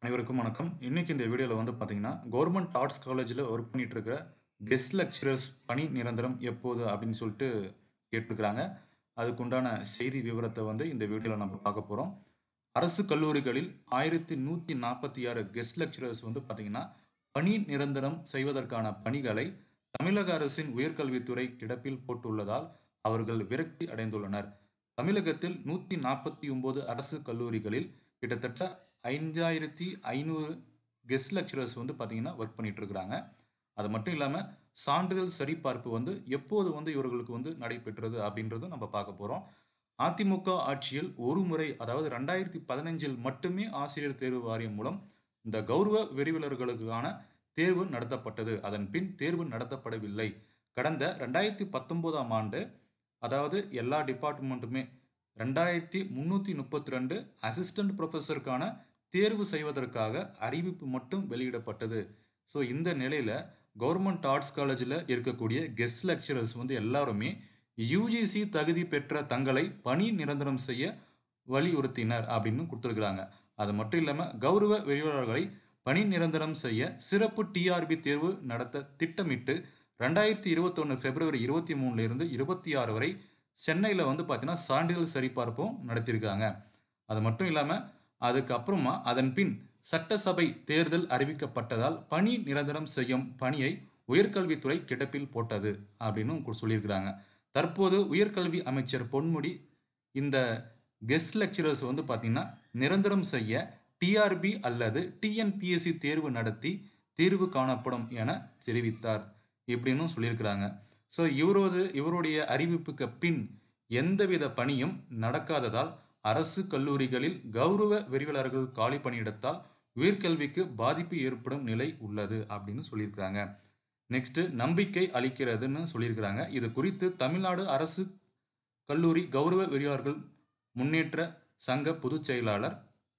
அனைவருக்கும் வணக்கம் இன்னைக்கு இந்த வீடியோவில் வந்து பார்த்தீங்கன்னா கவர்மெண்ட் ஆர்ட்ஸ் காலேஜில் ஒர்க் பண்ணிட்டு இருக்கிற கெஸ்ட் லெக்சரர்ஸ் பணி நிரந்தரம் எப்போது அப்படின்னு சொல்லிட்டு கேட்டிருக்கிறாங்க அதுக்குண்டான செய்தி விவரத்தை வந்து இந்த வீடியோவில் நம்ம பார்க்க போகிறோம் அரசு கல்லூரிகளில் ஆயிரத்தி நூற்றி நாற்பத்தி ஆறு கெஸ்ட் லெக்சரர்ஸ் வந்து பார்த்தீங்கன்னா பணி நிரந்தரம் செய்வதற்கான பணிகளை தமிழக அரசின் உயர்கல்வித்துறை கிடப்பில் போட்டுள்ளதால் அவர்கள் விரக்தி அடைந்துள்ளனர் தமிழகத்தில் நூற்றி நாற்பத்தி ஒன்பது அரசு கல்லூரிகளில் கிட்டத்தட்ட ஐந்தாயிரத்தி ஐநூறு கெஸ்ட் லெக்சரர்ஸ் வந்து பார்த்தீங்கன்னா ஒர்க் பண்ணிட்டு இருக்கிறாங்க அது மட்டும் இல்லாமல் சான்றிதழ் சரிபார்ப்பு வந்து எப்போது வந்து இவர்களுக்கு வந்து நடைபெற்றது அப்படின்றதும் நம்ம பார்க்க போகிறோம் அதிமுக ஆட்சியில் ஒரு முறை அதாவது ரெண்டாயிரத்தி பதினஞ்சில் மட்டுமே ஆசிரியர் தேர்வு வாரியம் மூலம் இந்த கௌரவ விரிவுலர்களுக்கான தேர்வு நடத்தப்பட்டது அதன் பின் தேர்வு நடத்தப்படவில்லை கடந்த ரெண்டாயிரத்தி பத்தொம்போதாம் ஆண்டு அதாவது எல்லா டிபார்ட்மெண்ட்டுமே ரெண்டாயிரத்தி முந்நூற்றி முப்பத்தி ரெண்டு அசிஸ்டன்ட் ப்ரொஃபஸருக்கான தேர்வு செய்வதற்காக அறிவிப்பு மட்டும் வெளியிடப்பட்டது ஸோ இந்த நிலையில் கவர்மெண்ட் ஆர்ட்ஸ் காலேஜில் இருக்கக்கூடிய கெஸ்ட் லெக்சரர்ஸ் வந்து எல்லாருமே யூஜிசி தகுதி பெற்ற தங்களை பணி நிரந்தரம் செய்ய வலியுறுத்தினர் அப்படின்னு கொடுத்துருக்குறாங்க அது மட்டும் இல்லாமல் கௌரவ விரிவாளர்களை பணி நிரந்தரம் செய்ய சிறப்பு டிஆர்பி தேர்வு நடத்த திட்டமிட்டு ரெண்டாயிரத்தி இருபத்தொன்று பிப்ரவரி இருபத்தி மூணுலேருந்து இருபத்தி ஆறு வரை சென்னையில் வந்து பார்த்தீங்கன்னா சான்றிதழ் சரிபார்ப்பும் நடத்தியிருக்காங்க அது மட்டும் இல்லாமல் அதுக்கப்புறமா அதன் பின் சட்டசபை தேர்தல் அறிவிக்கப்பட்டதால் பணி நிரந்தரம் செய்யும் பணியை உயர்கல்வித்துறை கிடப்பில் போட்டது அப்படின்னு சொல்லியிருக்கிறாங்க தற்போது உயர்கல்வி அமைச்சர் பொன்முடி இந்த கெஸ்ட் லெக்சரர்ஸ் வந்து பார்த்தீங்கன்னா நிரந்தரம் செய்ய டிஆர்பி அல்லது டிஎன்பிஎஸ்சி தேர்வு நடத்தி தீர்வு காணப்படும் என தெரிவித்தார் இப்படின்னு சொல்லியிருக்கிறாங்க ஸோ இவரோது இவருடைய அறிவிப்புக்கு பின் எந்தவித பணியும் நடக்காததால் அரசு கல்லூரிகளில் கௌரவ விரிவலர்கள் காலி பணியிடத்தால் உயர்கல்விக்கு பாதிப்பு ஏற்படும் நிலை உள்ளது அப்படின்னு சொல்லியிருக்கிறாங்க நெக்ஸ்ட் நம்பிக்கை அளிக்கிறதுன்னு சொல்லியிருக்கிறாங்க இது குறித்து தமிழ்நாடு அரசு கல்லூரி கௌரவ விரிவாளர்கள் முன்னேற்ற சங்க பொதுச் செயலாளர்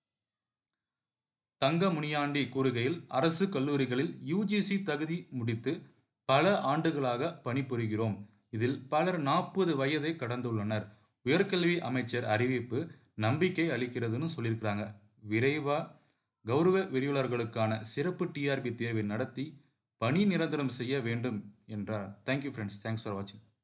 தங்க முனியாண்டி கூறுகையில் அரசு கல்லூரிகளில் யூஜிசி தகுதி முடித்து பல ஆண்டுகளாக பணிபுரிகிறோம் இதில் பலர் நாற்பது வயதை கடந்துள்ளனர் உயர்கல்வி அமைச்சர் அறிவிப்பு நம்பிக்கை அளிக்கிறதுன்னு சொல்லியிருக்கிறாங்க விரைவா கௌரவ விரிவுலர்களுக்கான சிறப்பு டிஆர்பி தேர்வை நடத்தி பணி நிரந்தரம் செய்ய வேண்டும் என்றார் தேங்க்யூ ஃப்ரெண்ட்ஸ் தேங்க்ஸ் ஃபார் வாட்சிங்